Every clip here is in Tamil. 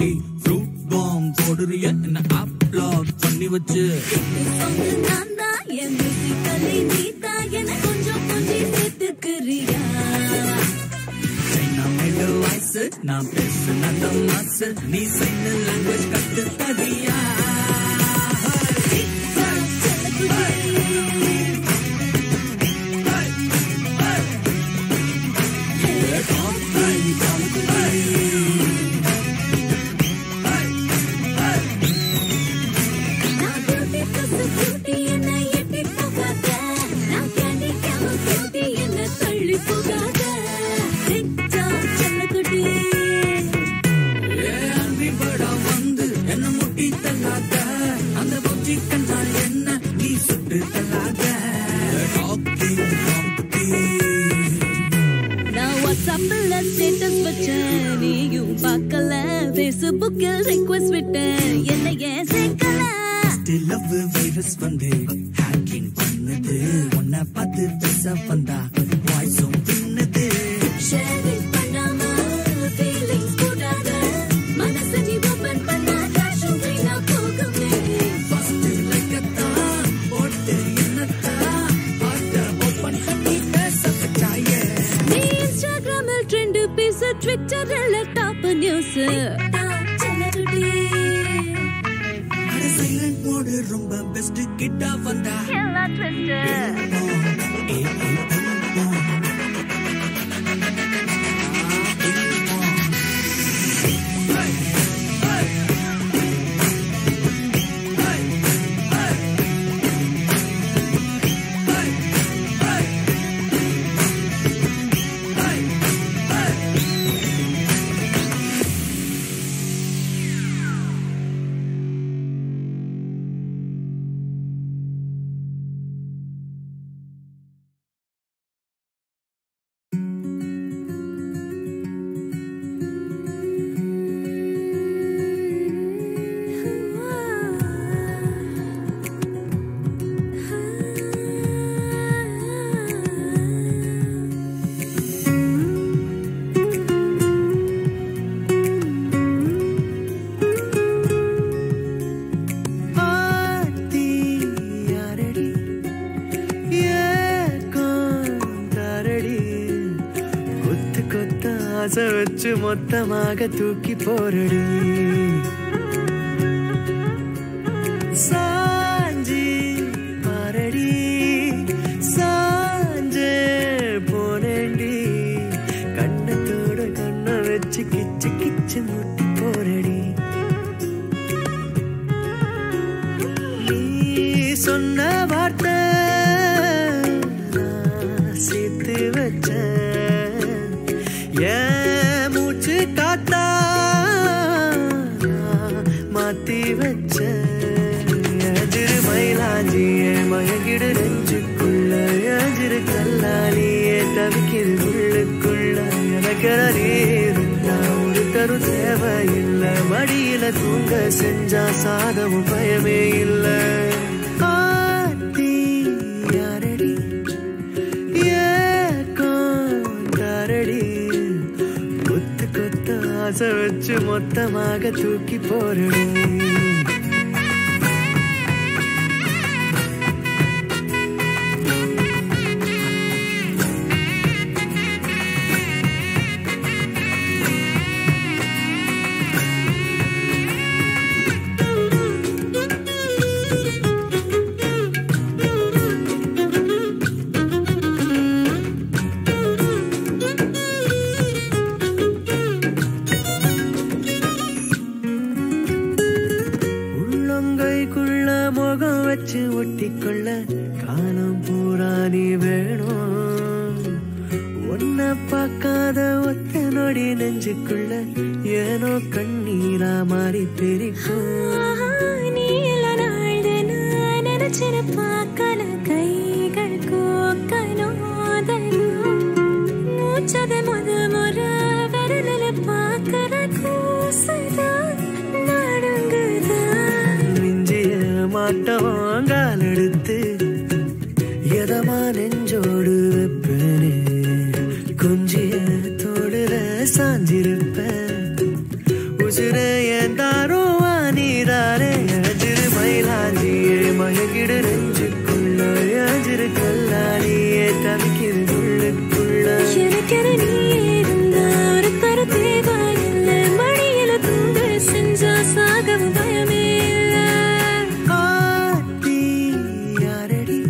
ஃப்ரூட் பாம் போடுறிய என்ன அப்லாக் பண்ணி வச்சு சைனா மேடு வாய்ஸ் நான் பேசுனத மாசு நீ சைன லாங்குவேஜ் கத்து தரியா ஏ அன்பிபடா வந்து என்ன முட்டி தள்ளாத அந்த பொச்சி கண்டால் என்ன நீ சுட்டு தள்ளாத டாக்கிங் ஸ்டேட்டஸ் வச்சேன் நீயும் பார்க்கல ஃபேஸ்புக்கில் ரிக்வெஸ்ட் விட்டேன் என்ன ஏன் சேர்க்கல லவ் வைரஸ் வந்து ஹேக்கிங் பண்ணுது உன்னை பார்த்து பேச வந்தா வாய்ஸும் பின்னுது ஷேரிங் பண்ணாம ஃபீலிங்ஸ் கூடாத மனசை நீ ஓபன் பண்ணா டேஷும் வீணா போகுமே ஃபர்ஸ்ட் லைக்கத்தான் போட்டு என்னத்தான் பாட்ட ஓபன் பண்ணி பேச வச்சாயே நீ இன்ஸ்டாகிராமில் ட்ரெண்ட் பீஸ் ட்விட்டரில் டாப் நியூஸ் அட சைலண்ட் மோடு ரொம்ப பெஸ்ட் கிட்டா வந்தா எல்லாம் ட்விஸ்ட் ஏ, ஏ, ஏ, ஏ. ஆத்தி யாரடி ஏக்காந்தாரடி கொத்து கொத்த ஆசை வச்சு மொத்தமாக தூக்கி போரடி சாஞ்சி பாரடி சாஞ்சே போனேண்டி கண்ணத்தோட கண்ணை வச்சு கிச்சு கிச்சு முட்டி போரடி நீ சொன்ன வார்த்தை நான் சேர்த்து வச்சேன் என் மூச்சு காத்தா நான் மாத்தி வச்சேன் எதிர் மயிலாஞ்சி என் மயங்கிடு நெஞ்சுக்குள்ள எதிர் கல்லாலியே தவிக்கிது உள்ளுக்குள்ள எனக்கு இருந்தா ஒரு தரு தேவையில்லை மடியில தூங்க செஞ்சா சாதமும் பயமே இல்லை ஆத்தி யாரடி ஏக்காந்தாரடி கொத்து கொத்து ஆசை வச்சு மொத்தமாக தூக்கி போரடி உள்ளங்கைக்குள்ள முகம் வச்சு ஒட்டிக்கொள்ள காலம் பூரா நீ வேணும் ஒன்ன பார்க்காத ஒத்த நொடி நெஞ்சுக்குள்ள ஏனோ கண்ணீரா மாறி தெரிக்கும் நீல நாள்து நான் நினைச்சிரு பார்க்கல கைகள் கோக்கனோதனும் மூச்சது முத முறை விரலில் பார்க்கற கூசுதான் நடுங்குதான் மிஞ்சிய மாட்டோம் கால் எடுத்து எதமா நெஞ்சோடு வைப்பேனே கொஞ்சிய தோடுல சாஞ்சிருப்பேன் உசுர என் சேர்ந்தாரோ நீதானே அஜிரு மயிலாஞ்சியே மயங்கிடு நெஞ்சுக்குள்ள அஜிரு கல்லாடியே தவிக்கிறது உள்ளுக்குள்ள எனக்கென நீ இருந்தா ஒரு தர தேவையில்லை மடியில தூங்க செஞ்சா சாகவும் பயமே இல்லை ஆத்தி யாரடி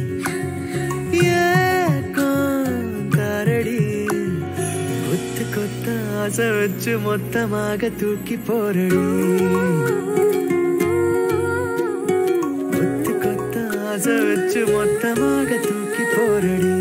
ஏக்காந்தாரடி கொத்து கொத்த ஆசை வச்சு மொத்தமாக தூக்கி போரடி கொத்து கொத்த ஆசை வச்சு மொத்தமாக தூக்கி போரடி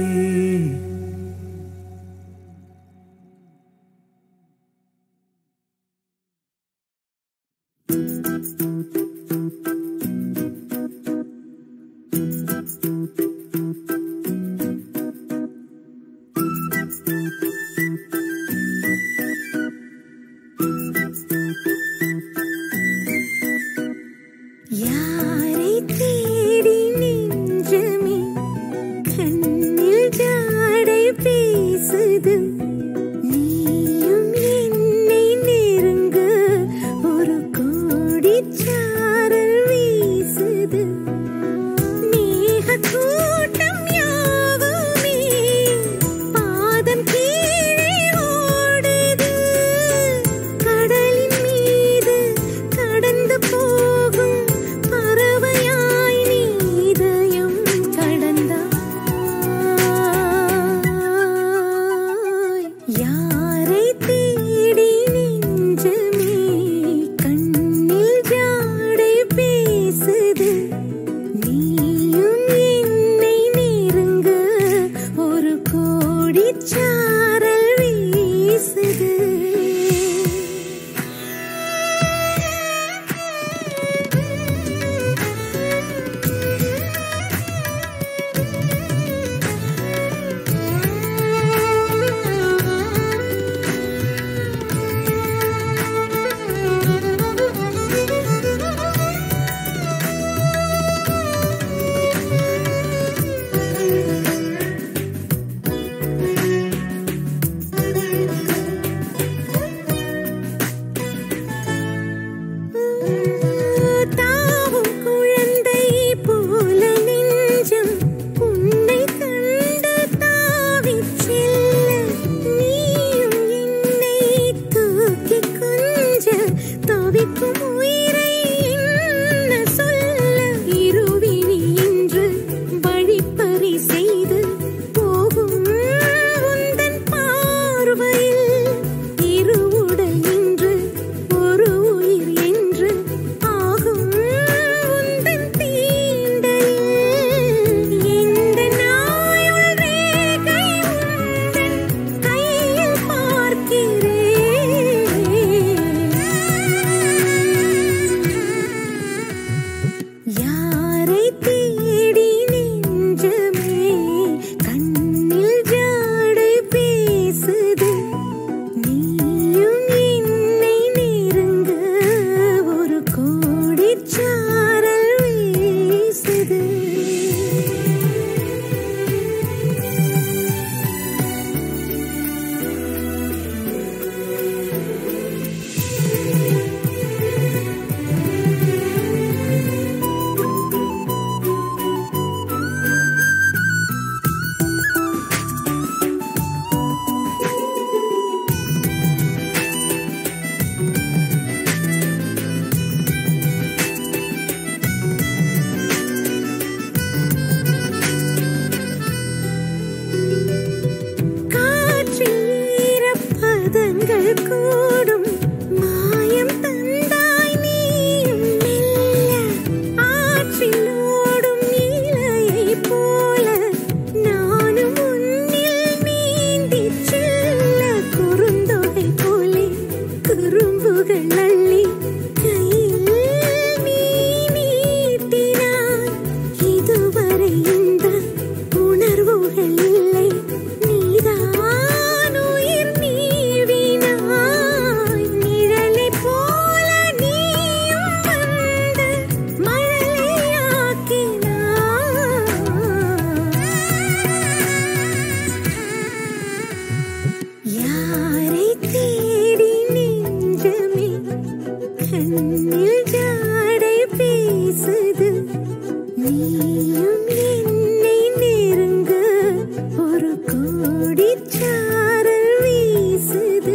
யாரை தேடி நின்றமே கண்ணில் ஜாடை பேசுது நீயும் என்னை நெருங்க ஒரு கோடி சாரல் வீசுது மேகக் கூட்டம் யாவுமே பாதம் கீழே ஓடுது கடலின் மீது கடந்து போகும் பறவையாய் நீ இதயம் கடந்தாய் யாரை தேடி நெஞ்சமே கண்ணில் ஜாடை பேசுது நீயும் என்னை நெருங்க ஒரு கோடி சாரல் வீசுது தாவும் குழந்தை போல நெஞ்சம் உன்னை கண்டு தாவிச் செல்ல நீயும் என்னை தூக்கிக் கொஞ்ச தவிக்கும் உயிரை என்ன சொல்ல இருவிழி இன்று வழிப்பறி செய்து போகும் உந்தன் பார்வையில் இரு உடல் நின்று ஒரு உயிர் என்று ஆகும் உந்தன் தீண்டலில் எந்த நாயுள் ரேகை உந்தன் கையில் பார்க்கிறேன் கண்ணில் ஜாடை பேசுது நீயும் என்னை நெருங்க ஒரு கோடி சாரல் வீசுது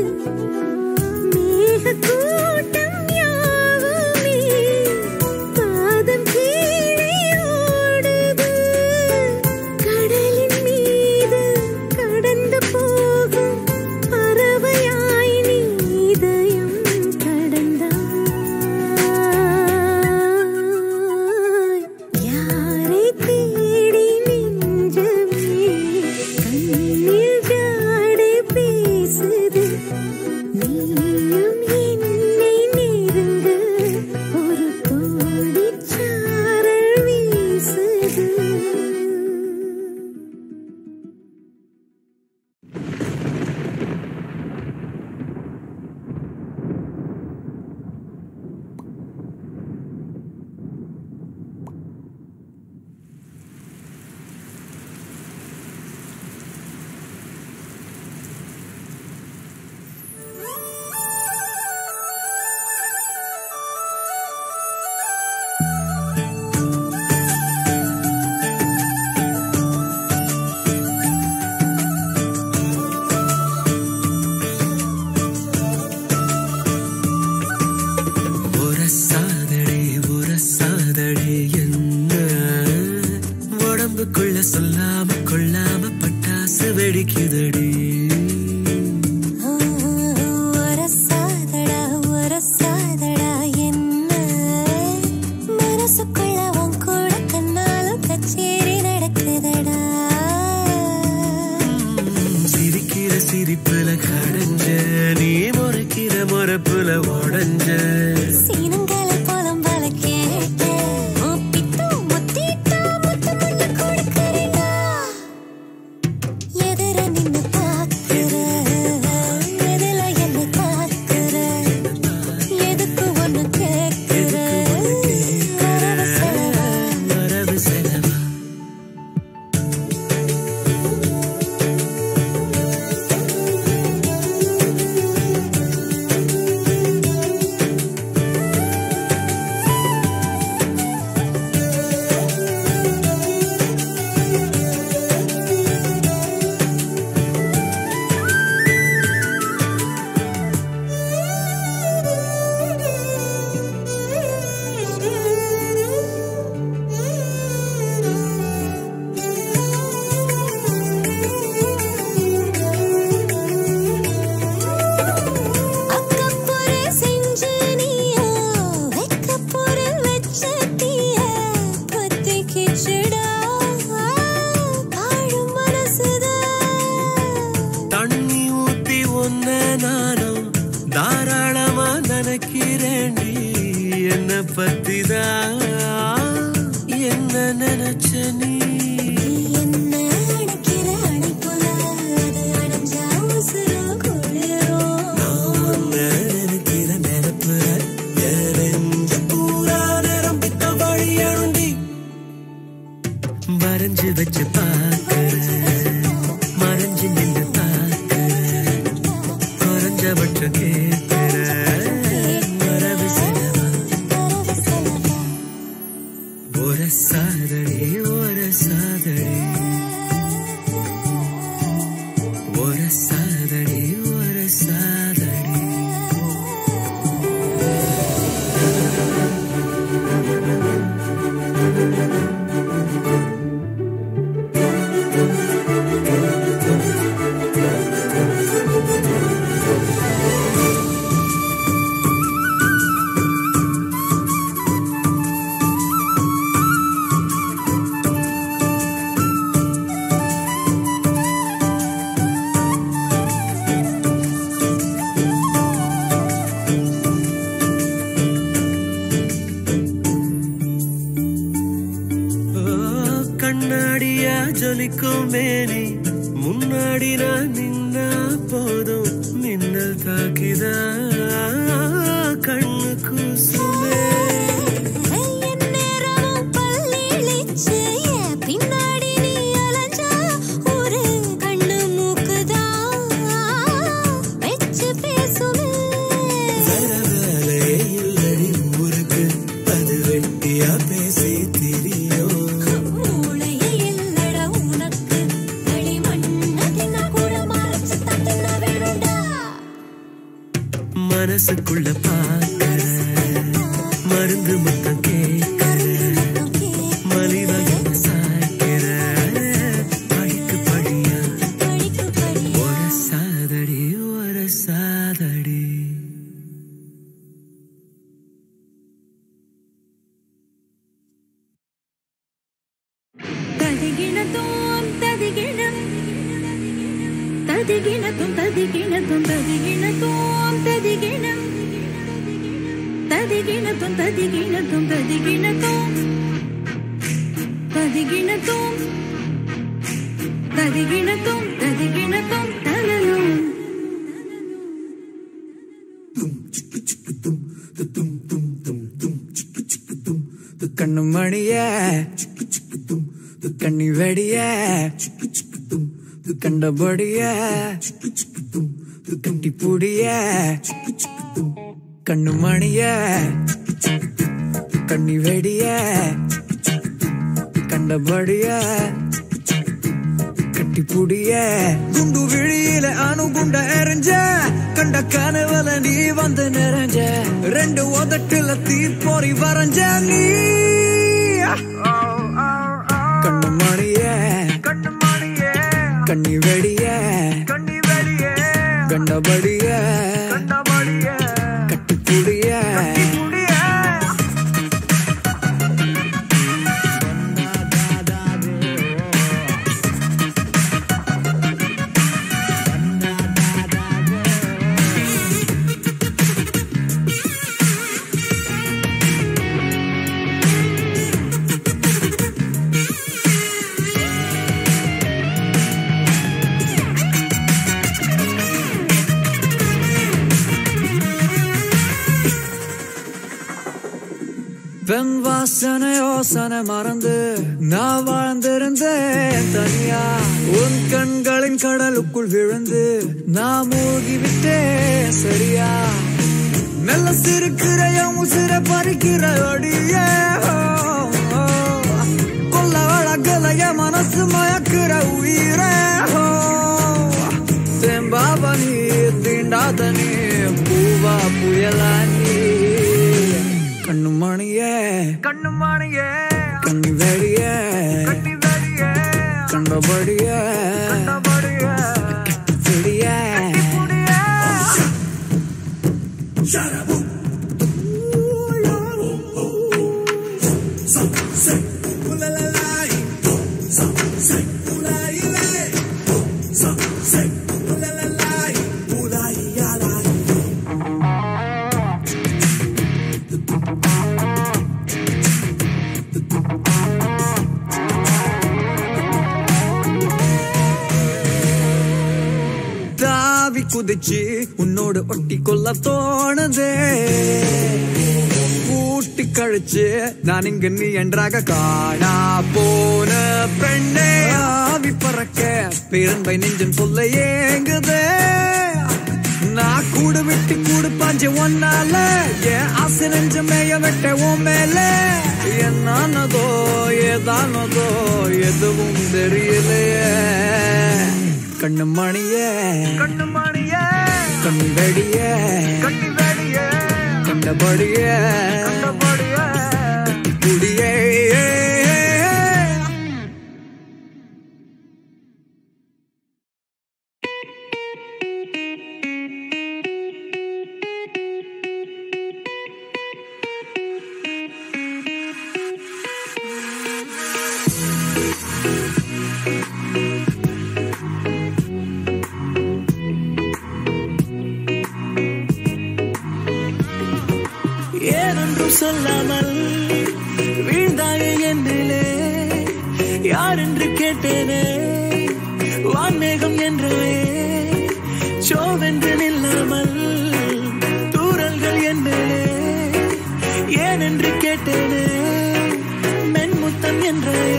மேகக்கூட்டம் யாவுமே பாதம் கீழே ஓடுது கடலின் மீது கடந்து போகும் பறவையாய் நீ இதயம் கடந்தாய் யாரை தேடி நெஞ்சமே கண்ணில் ஜாடை பேசுது நீயும் என்னை நெருங்க ஒரு கோடி சாரல் வீசுது உரசாதடே உரசாதடே என்ன உடம்புக்குள்ள சொல்லாம கொள்ளாம பட்டாசு வெடிக்குதடி ஒரசாதடா ஒரசாதடா என்ன மனசுக்குள்ள உன் கூட கண்ணாலும் கச்சேரி நடக்குதடா சிரிக்கிற சிரிப்புல கடைஞ்ச நீ முறைக்கிற முறைப்புல உடஞ்ச சீனங்கால புலம்பல கேட்ட உன் பித்தோ முத்திட்டா முத்து முன்னு கொடுக்கறேன்டா எதிர நின்னு பாக்குற எதுல என்ன தாக்குற எதுக்கு ஒண்ணு கேக்குற வரவு செலவா வரவு செலவா அக்கப்பொரு செஞ்ச நீயா வெக்கப்பொருள் வச்ச தீய பத்திக்கிச்சுடா ஆழும் மனசுதான் தண்ணி ஊத்தி ஒன்ன நானும் தாராளமா நினைக்கிறேன்டி என்ன பத்திதான் என்ன நினைச்ச நீ என்ன அணைக்கிற அணைப்புல அது அடைஞ்சா உசுரு குளிரும் உன்னை நினைக்கிற நினைப்புல என் நெஞ்ச பூரா நிரம்பித்த வழி அழுந்தி வரைஞ்சு வச்சு பார்க்கிற மறைஞ்சு நின்று பார்க்கிற குறைஞ்சபட்சம் கேட்கிற வரவு செலவா வரவு செலவா ஒரு சாதடி ஒரு சாதடி ஒரு சாதடி ஒரு சாதடி ஓ, கண்ணாடியா ஜொலிக்கும் மேனி முன்னாடி நான் நின்னா போதும் மின்னல் தாக்கிதா கண்ணு கூசுமே எந்நேரமும் பல்லிழிச்சு என் பின்னாடி நீ அலைஞ்சா ஒரு கண்ணு மூக்குதான் வச்சு பேசுமே வேற வேலையே இல்லடி பொய்யா பேசி திரியும் மூளையே இல்லடா உனக்கு களிமண்ண தின்னா கூட மறைச்சு தட்டுனா வேணும்டா மனசுக்குள்ள பாக்கற மருந்து மொத்தம் கேட்கற மலிவா என்ன சாய்க்கிற பழிக்கு பழியா படிக்கு படி ஒரு சாதடி ஒரு சாதடி ததிகிணத்தும் ததிகிணம் ததிகிணத்தும் ததிகிணத்தும் ததிகிணத்தும் ததிகிணம் ததிகிணத்தும் ததிகிணத்தும் ததிகிணத்தும் ததிகிணத்தும் ததிகிணத்தும் ததிகிணத்தும் தலலும் கண்ணு மணிய கண்ணி வெடிய கண்டபடிய கட்டி புடிய கண்ணு மணிய கண்ணி வெடிய கண்டபடிய கட்டி புடிய குண்டு விழியில அணுகுண்ட எறிஞ்ச கண்ட கனவுல நீ வந்து நிறைஞ்ச ரெண்டு உதட்டுல தீ போரி வரைஞ்ச நீ கண்ணு மணிய கண்ணி வெடிய கண்டபடிய கட்டி புடிய பெண் வாசனை யோசனை மறந்து நான் வாழ்ந்திருந்தேன் தனியா உன் கண்களின் கடலுக்குள் விழுந்து நான் மூழ்கி விட்டேன் சரியா மெல்ல சிரிக்கிற என் உசிர பறிக்கிற ஒடியே கொல்ல வழக்கல என் மனசு மயக்கிற உயிரே தேம்பாவ நீ தீண்டாத நீ பூவா புயலா நீ கண்ணு மணியே கண்ணு மாணியே கண்ணி வெடிய கண்ணி வெடியே கண்டபடிய கண்டபடியே செடிய புடியே தாவி குதிச்சு உன்னோடு ஒட்டி கொள்ள தோணுதே கூட்டி கழிச்சு நான் இங்க நீ என்றாக காணா போன பெண்ணே ஆவி பறக்க பேரன்பை நெஞ்சம் சொல்ல ஏங்குதே நான் கூடு விட்டு கூடு பாஞ்ச ஒன்னால என் ஆசை நெஞ்ச மேய வெட்ட உன் மேல என்னானதோ ஏதானதோ எதுவும் தெரியலையே கண்ணு மணியே கண்ணு மாணியே கண்ணு வெடியே கண்ணி வெடியே கண்டபடியே கண்டபடியே குடியே ஏனென்றும் சொல்லாமல் வீழ்ந்தாயே என்னிலே யார் என்று கேட்டேனே வான்மேகம் என்றாயே சோவென்று நில்லாமல் தூரல்கள் என்னிலே ஏனென்று கேட்டேனே மென்முத்தம் என்றாயே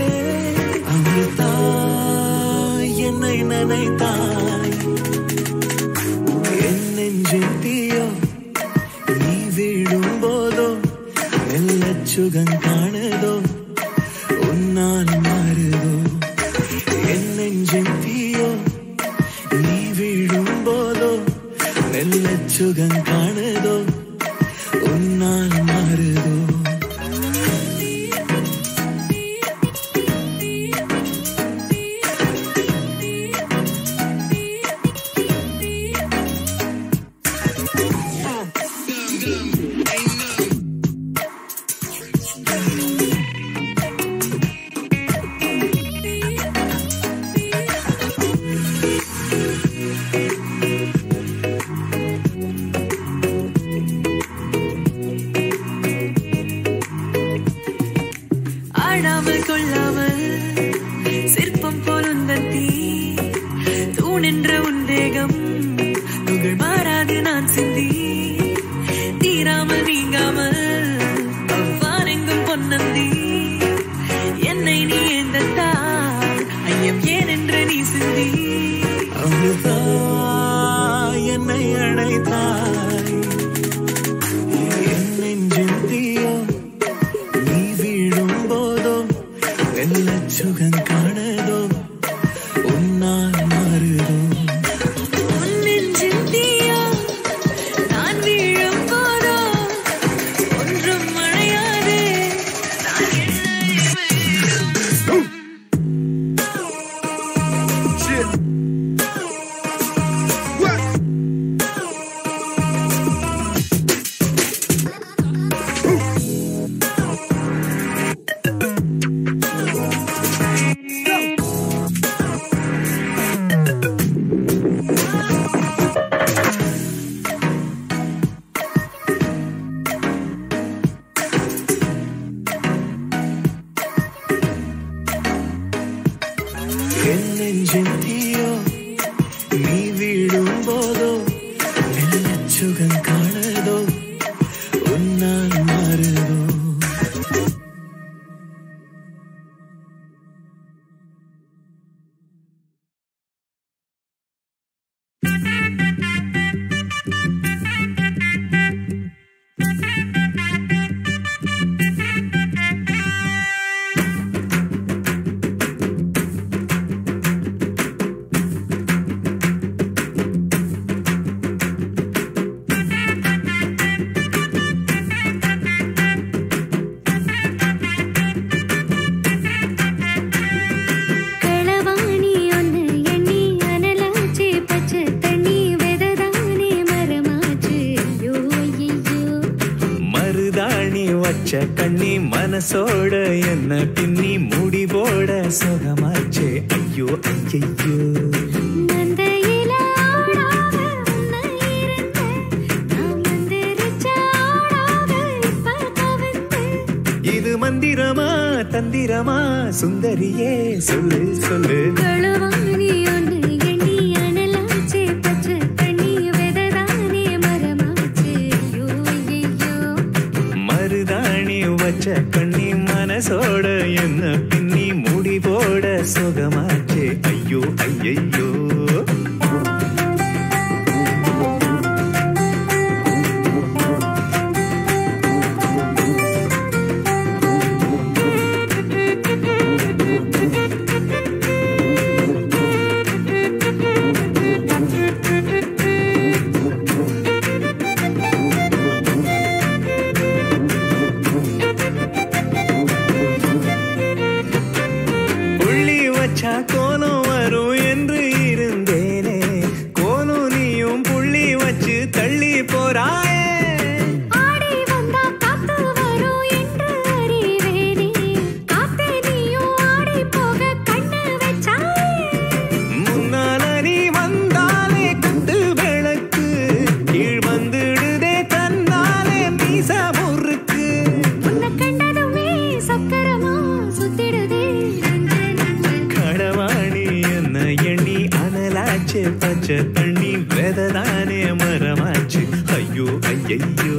அமிழ்த்தாய் என்னை நினைத்தாய் என் நெஞ்சின் தீயோ நீ வீழும் போதோ மெல்ல சுகம் காணுதோ உன்னால் மாறுதோ என் நெஞ்சின் தீயோ நீ வீழும் போதோ மெல்ல சுகம் காணுதோ உன்னால் மாறுதோ ஆடாமல் கொள்ளாமல் சிற்பம் போல் உந்தன் தீ தூணென்ற உன் தேகம் புகழ் மாறாது நான் சிந்தி தீராமல் நீங்காமல் அவ்வாறெங்கும் பொன்னந்தி என்னை நீ எந்தத்தால் ஐயம் ஏன் என்று நீ சிந்தி அமிர்தா என்னை அழைத்தாய் என் நெஞ்சின் தீயோ நீ வீழும் போதோ வெள்ள சுகம் காணதோ உன்னால் மாறுதோ உன் நெஞ்சில் தீயோ நான் வீழும் போதோ ஒன்றும் மழையாது நான் என்னை என் நெஞ்சின் தீயோ நீ வீழும் போதோ வெள்ள சுகம் காணதோ உன்னால் மாறுதோ களவாணி ஒன்னு எண்ணி அனலாச்சு பச்சை தண்ணி வெததானே மரமாச்சு ஐயோ ஐயோ மருதாணி வச்ச கண்ணி மனசோட என்ன பின்னி முடி போட சுகமாச்சே ஐயோ ஐயையோ நந்தையில ஆடாத உன்னை இருந்த நான் மந்திரிச்ச ஆடாத இப்ப கவிழ்ந்து இது மந்திரமா தந்திரமா சுந்தரியே சொல்லு சொல்லு களவாணி ஒன்னு எண்ணி அனலாச்சு பச்சை தண்ணி வெததானே மரமாச்சு ஐயோ ஐயோ மருதாணி வச்ச கண்ணி மனசோட என்ன பின்னி முடி போட சுகமாச்சே ஐயோ ஐயையோ புள்ளி வச்சா கோலம் வரும் என்று இருந்தேனே கோலம் நீயும் புள்ளி வச்சு தள்ளி போறாயே ஆடி வந்தா காத்து வரும் என்று அறிவேனே காத்தே நீயும் ஆடி போக கண்ணு வச்சாயே முன்னால நீ வந்தாலே கண்டு விளக்கு கீழ் வந்துடுதே தன்னாலே மீச முறுக்கு உன்னை கண்டதுமே சக்கரமா சுத்திடுதே நெஞ்சு நெஞ்சு கடவாணி என்ன எண்ணி அனலாச்சு பச்சை தண்ணி வெததானே மரமாச்சு ஐயோ ஐயையோ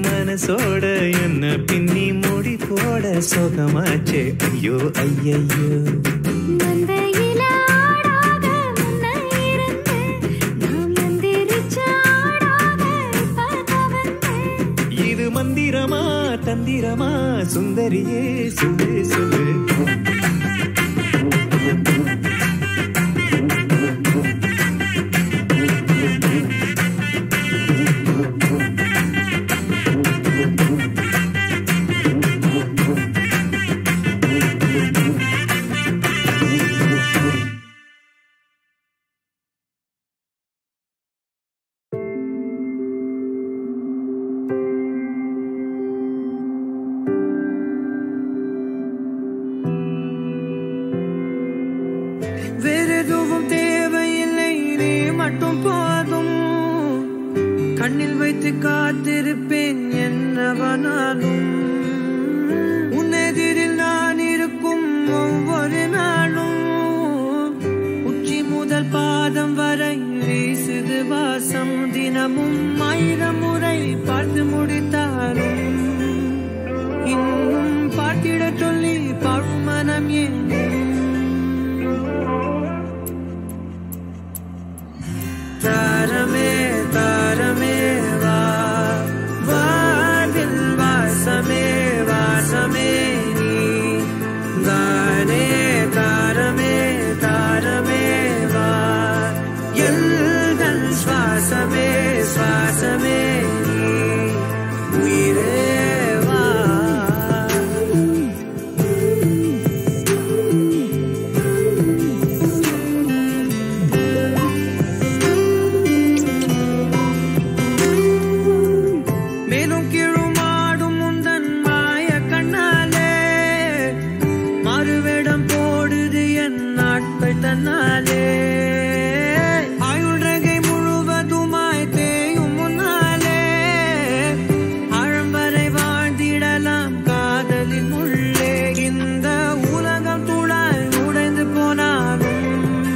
மனசோட என்ன பின்னி மூடி போட சுகமாச்சே ஐயோ ஐயையோ மந்தையில ஆடாக முன்ன இருந்து நான் மந்திரிச்ச ஆடாக இப்ப கவர்ந்தேன் இது மந்திரமா தந்திரமா சுந்தரியே சொல்லு சொல்லு வேறெதுவும் தேவையில்லை நீ மட்டும் போதும் கண்ணில் வைத்து காத்திருப்பேன் என்னவனாலும் உன்னெதிரில் நான் இருக்கும் ஒவ்வொரு நாளும் உச்சி முதல் பாதம் வரை வீசுது வாசம் தினமும் ஆயிரம் முறை பார்த்து முடித்தாலும் இன்னும் பார்த்திடச் சொல்லி பழுமனம் ஏன் தாரமே தாரமே வா வாழ்வில் வாசமே வாசமே நீ தானே தாரமே தாரமே வா எல்தன் சுவாசமே சுவாசமே நீ உயிரே வா மேலும் கீழுமாடும் முந்தன் மாய கண்ணாலே மறுவேடம் போடுது என் நாட்கள் தன்னாலே ஆயுள் ரகை முழுவதுமாய் தேயும் முன்னாலே ஆழம் வரை வாழ்ந்திடலாம் காதலின் உள்ளே இந்த உலகம் துளாய் உடைந்து போனாலும்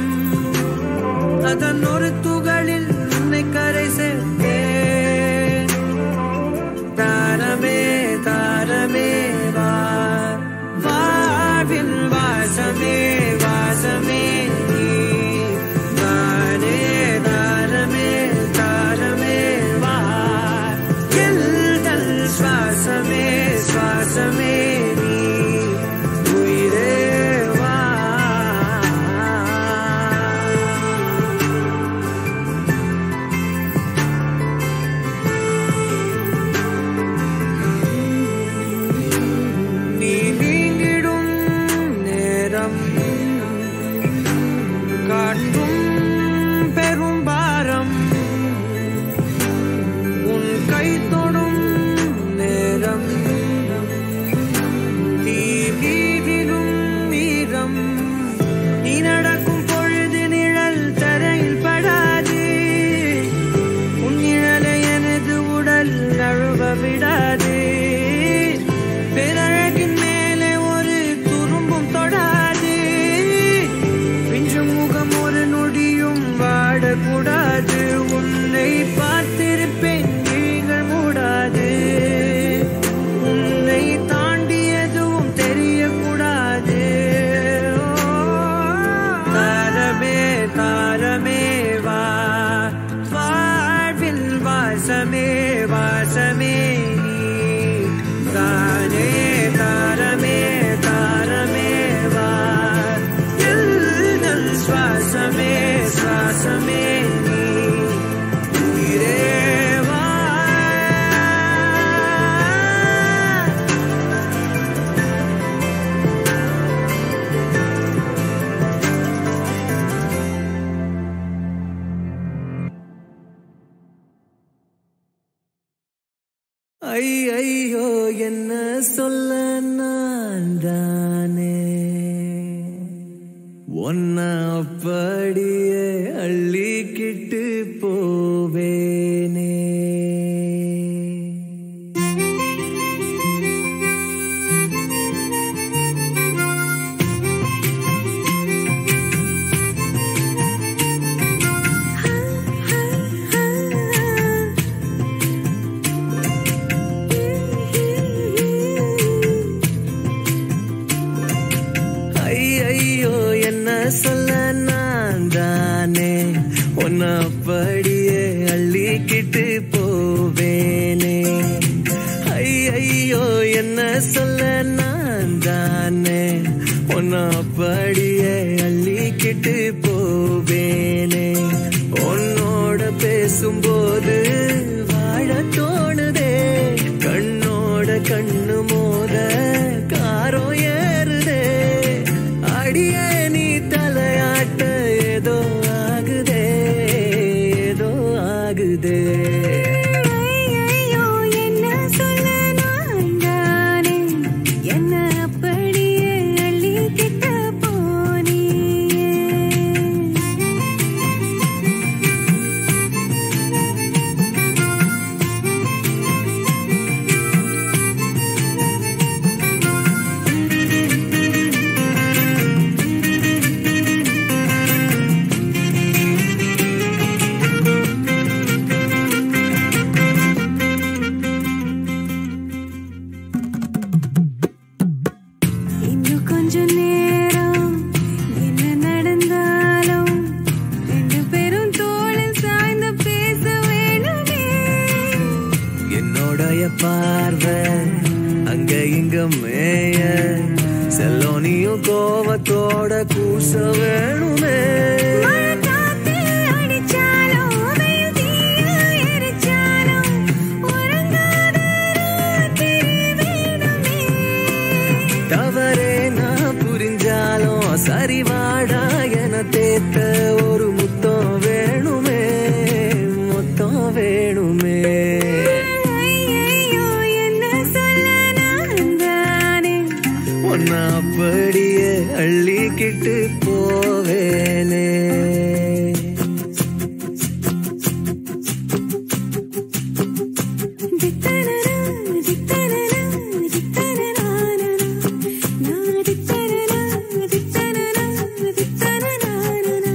அதன் ஒரு துகளில் உன்னை கரை சேர்த்தேன் தாரமே தாரமே வா வாழ்வில் வாசமே வாசமே நீ தானே தாரமே தாரமே வா எல்தல் சுவாசமே சுவாசமே நீ உயிரே வா நீ நீங்கிடும் நேரம் காட்டும் பெரும் பாரம் உன் கை தொடும் நேரம் தீ மீதிலும் மீதம் நீ நடக்கும் பொழுது நிழல் தரையில் படாது உன் நிழலை எனது உடல் நழுவ விடாது பேரழகின் மேலே ஒரு துரும்பும் தொடாது பிஞ்சு முகம் ஒரு நொடியும் வாடக்கூடாது உன்னை பார்த்திருப்பேன் விழிகள் மூடாது உன்னை தாண்டி எதுவும் தெரியக்கூடாது தாரமே தாரமே வா வாழ்வில் வாசமே வாசமே நீ தானே தாரமே தாரமே வா எல்தல் சுவாசமே சுவாசமே நீ உயிரே வா ஐயோ என்ன சொல்ல நான் தானே ஒன்ன அப்படியே அள்ளிக்கிட்டு போவேனே சொல்ல நான் தானே உன்னை அப்படியே அள்ளிக்கிட்டு போவேனே உன்னோட பேசும்போது வாழ தோணுதே கண்ணோட கண்ணு மோத காரோ ஏறுதே அடியே நீ தலையாட்ட ஏதோ ஆகுதே ஏதோ ஆகுதே ஐயையோ என்ன சொல்ல நான் தானே என்ன அப்படியே அள்ளிக்கிட்ட போனியே இன்னும் கொஞ்ச நேரம் என்ன நடந்தாலும் ரெண்டு பேரும் தோளில் சாய்ந்து பேச வேணுமே என்னோடைய பார்வை அங்க இங்க மேய செல்லோனியும் கோவத்தோட கூச வேணுமே மழை காத்து அடிச்சாலும் வெயில் தீய எரிச்சாலும் உறங்காத ராத்திரி வேணுமே தவறே நான் புரிஞ்சாலும் சரிவாடா என தேத்த ஒரு முத்தம் வேணுமே முத்தம் வேணுமே ஐயையோ என்ன சொல்ல நான் தானே ஒன்ன அப்படியே அள்ளிக்கிட்டு போவேனே தித்தனனா தித்தனனா தித்தனனானா நான் தித்தனனா தித்தனனா தித்தனனானா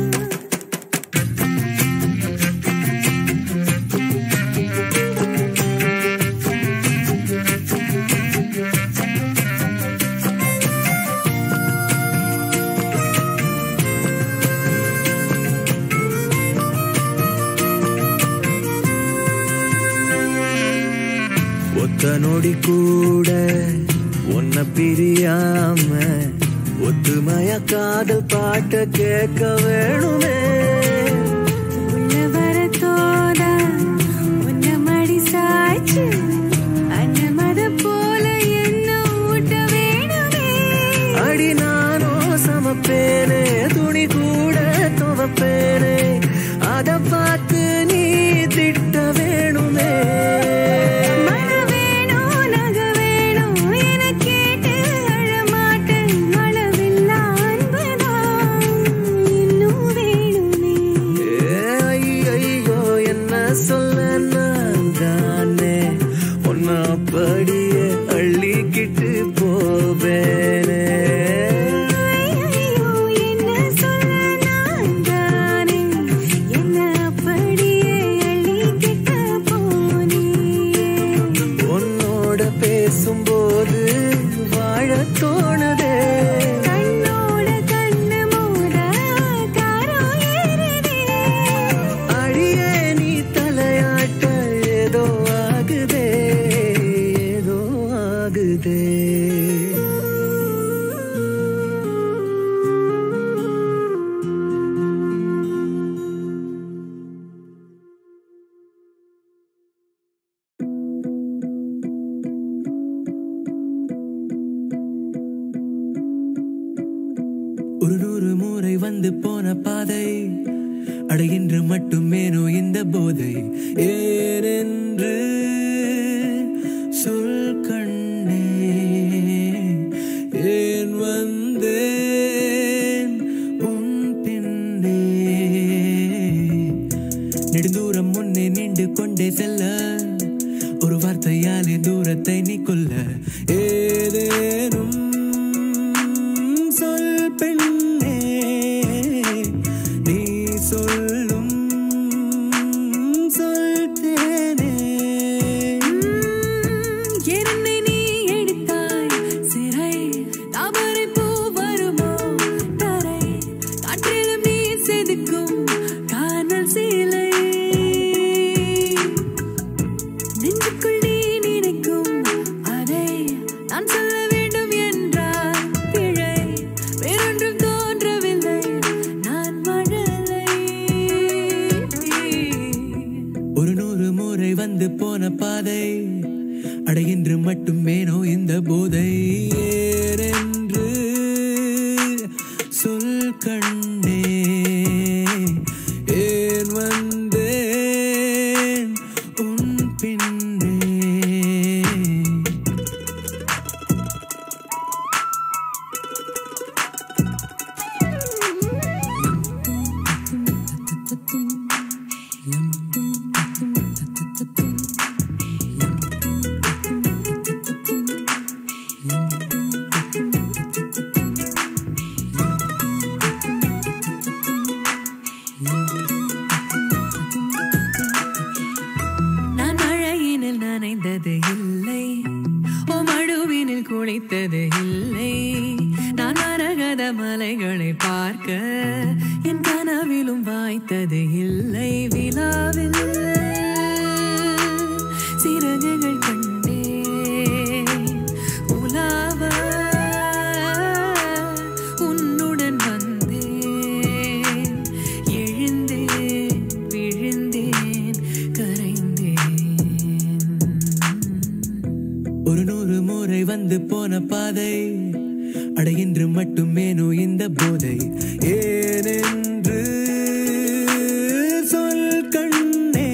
ஒத்த நொடி கூட உன்னை பிரியாம ஒத்துமைய காதல் பாட்ட கேட்க வேணுமே உள்ள வரத்தோட உன்ன மடி சாய்ச்சு அன்னமத போல என்ன ஊட்ட வேணுமே அடி நானோ சமப்பேனே துணி கூட துவப்பேனே அத பார்த்து நீ திட்ட வேணுமே மழை வேணும் நக வேணும் என கேட்டு அழமாட்டேன் அளவில்லா அன்புதான் இன்னும் வேணுமே ஏ, ஐயையோ என்ன சொல்ல நான் தானே உன்னை அப்படியே அள்ளிக்கிட்டு போவேனே ஐயையோ என்ன சொல்ல நான் தானே என்ன அப்படியே அள்ளிக்கிட்ட போனியே உன்னோட பேசும்போது வாழ தோணுதே கண்ணோட கண்ணு மூட காரோ ஏறுதே அடியே நீ தலையாட்ட ஏதோ ஆகுதே ஏதோ ஆகுதே ஒரு நூறு முறை வந்து போன பாதை அடைகின்ற மட்டுமேனோ இந்த போதை ஏனென்று சொல் கண்ணே ஏன் வந்தேன் உன் பின்னே நெடுந்தூரம் முன்னே நின்று கொண்டே செல்ல ஒரு வார்த்தையாலே தூரத்தை நீ கொல்ல ஏதேனும் சொல் பெண்ணே நீ சொல்லும் சொல் தேனே என்னை நீ எடுத்தாய் சிறை தாமரை பூ வருமோ தரை காற்றிலும் நீ செதுக்கும் காணல் சீலை நெஞ்சுக்குள் நீ நினைக்கும் அதை நான் சொல்ல அடையின்று மட்டுமேனோ இந்த போதை ஏனென்று சொல் கண்ணே ஏன் வந்தேன் உன் பின்னே நான் மழையினில் நனைந்தது இல்லை ஓ மழுவினில் குளித்தது இல்லை நான் மரகத மலைகளை பார்க்க என் கனவிலும் வாய்த்தது இல்லை விழாவில் சிறகுகள் கண்டே உலாவ உன்னுடன் வந்தேன் எழுந்தேன் விழுந்தேன் கரைந்தேன் ஒரு நூறு முறை வந்து போன பாதை அடையின்று மட்டுமேனோ இந்த போதை ஏனென்று சொல் கண்ணே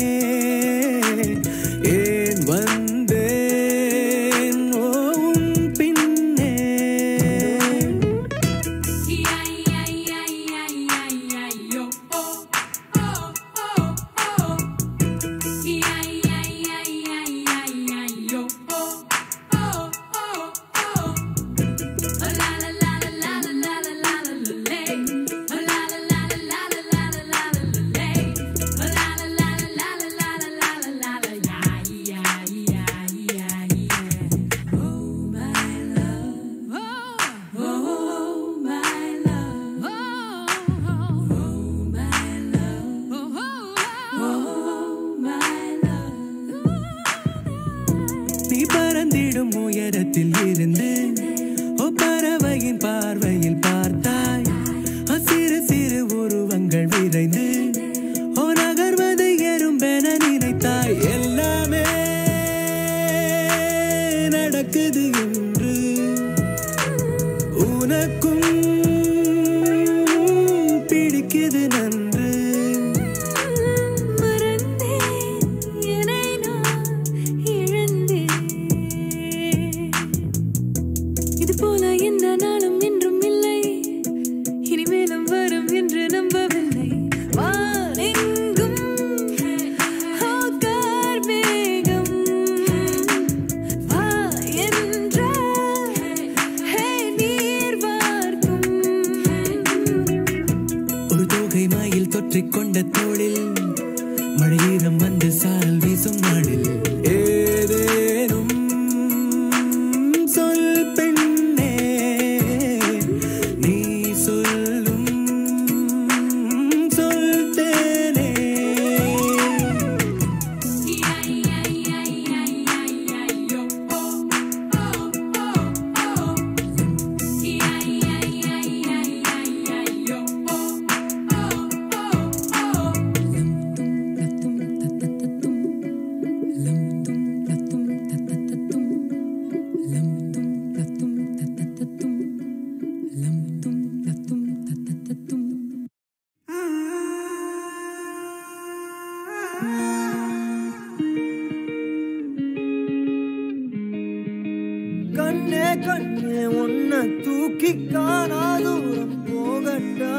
ஏன் வந்தேன் ஓ உன் பின்னே நீ பறந்திடும் உயரத்தில் இருந்து ஓ பறவையின் பார்வையில் பார்த்தாய் ஓ சிறு சிறு உருவங்கள் விரைந்து ஓ நகர்வது எறும்பென நினைத்தாய் எல்லாமே நடக்குது என்று உனக்கும் பிடிக்குது நன்று மறந்தேன் என்னை நான் இழந்தேன் இது போல எந்த நாளும் என்றும் இல்லை இனிமேலும் வரும் என்று நம்பவில்லை வானெங்கும் ஓ கார்மேகம் வா என்ற ஹே நீர் வார்க்கும் ஒரு தோகை மாயில் தொற்றிக் கொண்ட தோளில் மழையீரம் வந்து சாரல் வீசும் நாளில் ஏதேனும் சொல் பெண்ணே நீ சொல்லும் சொல் தேனே கண்ணே கண்ணே உன்னை தூக்கி காணா தூரம் போகட்டா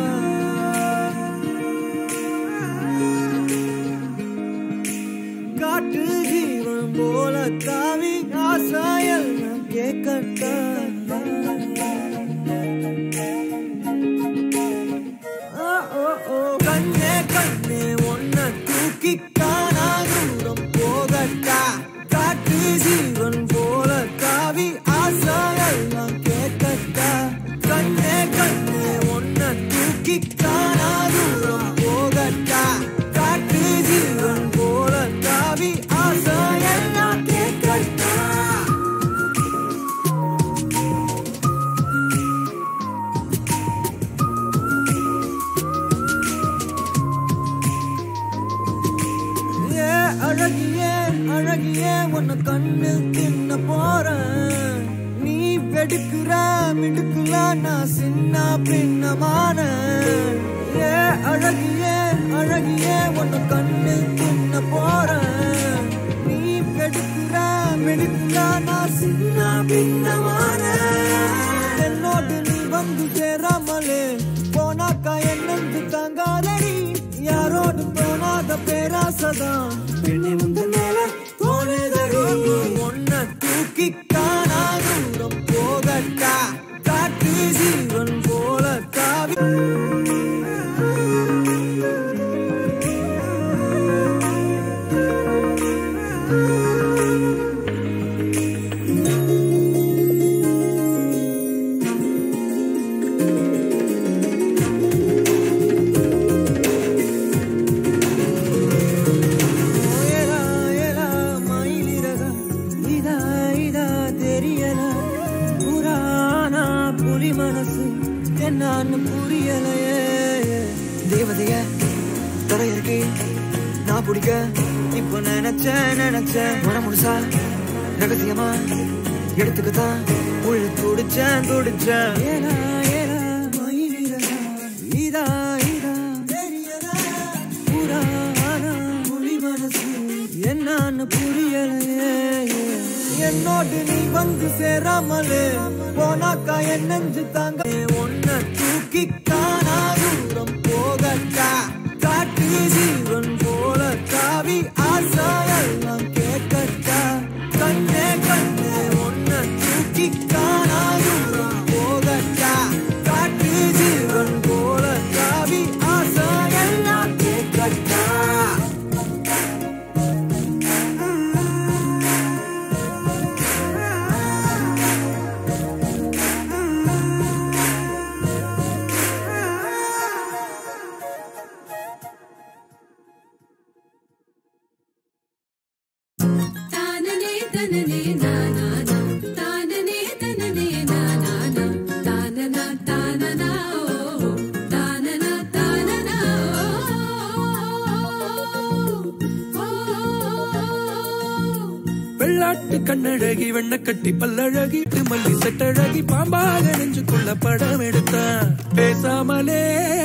காற்று ஜீவன் போல தாவி ஆசாயல் நான் கேட்கட்டா ஓ, ஓ, ஓ. கண்ணே கண்ணே உன்னை தூக்கி காணா தூரம் போகட்டா காற்று ஜீவன் போல தாவி ஆசாயெல்லாம் கேட்கட்டா கண்ணே கண்ணே உன்னை தூக்கி காணா தூரம் போகட்டா காற்று ஜீவன் போல தாவி ஆசாயெல்லாம் கேட்கட்டா கண்ணு தின்ன போறேன் நீ வெடுக்குற மிடுக்குல நான் சின்ன பின்னமான ஏ அழகியே அழகியே உன்னை கண்ணு தின்ன போறேன் நீ வெடுக்குற மிடுக்குல நான் சின்ன பின்னமான என்னோடு நீ வந்து சேராமலே போனாக்கா என்னந்து தாங்காதடி யாரோடு போனாத பேராசதான் என்னை முந்த மேல தோணுதடி ஒன்ன தூக்கி காணா தூரம் போகட்டா காட்டு ஜீவன் போல தாவி ஏலா ஏலா மயிலிறக இதா இதா தெரியல புராணா புலி மனசு என்னன்னு புரியலையே தேவதைய தரையிறக்கி நான் பிடிக்க இப்ப நினைச்ச நினைச்ச மனம் முழுசா ரகசியமா எடுத்துக்கத்தான் உள்ள துடிச்சேன் துடிச்சேன் ஏலா ஏலா மயிலிறக இதா இதா தெரியல புராணா புலி மனசு என்னன்னு புரியலையே என்னோடு நீ வந்து சேராமலே போனாக்கா என் நெஞ்சு தாங்க ஒன்ன தூக்கி காணா தூரம் போகட்டா காட்டு ஜீவன் போல தாவி ஆசாயெல்லாம் கேட்கட்டா கண்ணே கண்ணே ஒன்ன தூக்கி காணா தூரம் போகட்டா காட்டு ஜீவன் போல தாவி ஆசாயெல்லாம் கேட்கட்டா தானனே தனனே நானானா தானனே தனனே நானானா தானனா தானனா ஓ தானனா தானனா ஓ வெள்ளாட்டு கண்ணழகி வெண்ணக்கட்டி பல்லழகி மல்லி செட்டழகி பாம்பாக நெஞ்சுக்குள்ள படம் எடுத்தான் பேசாமலே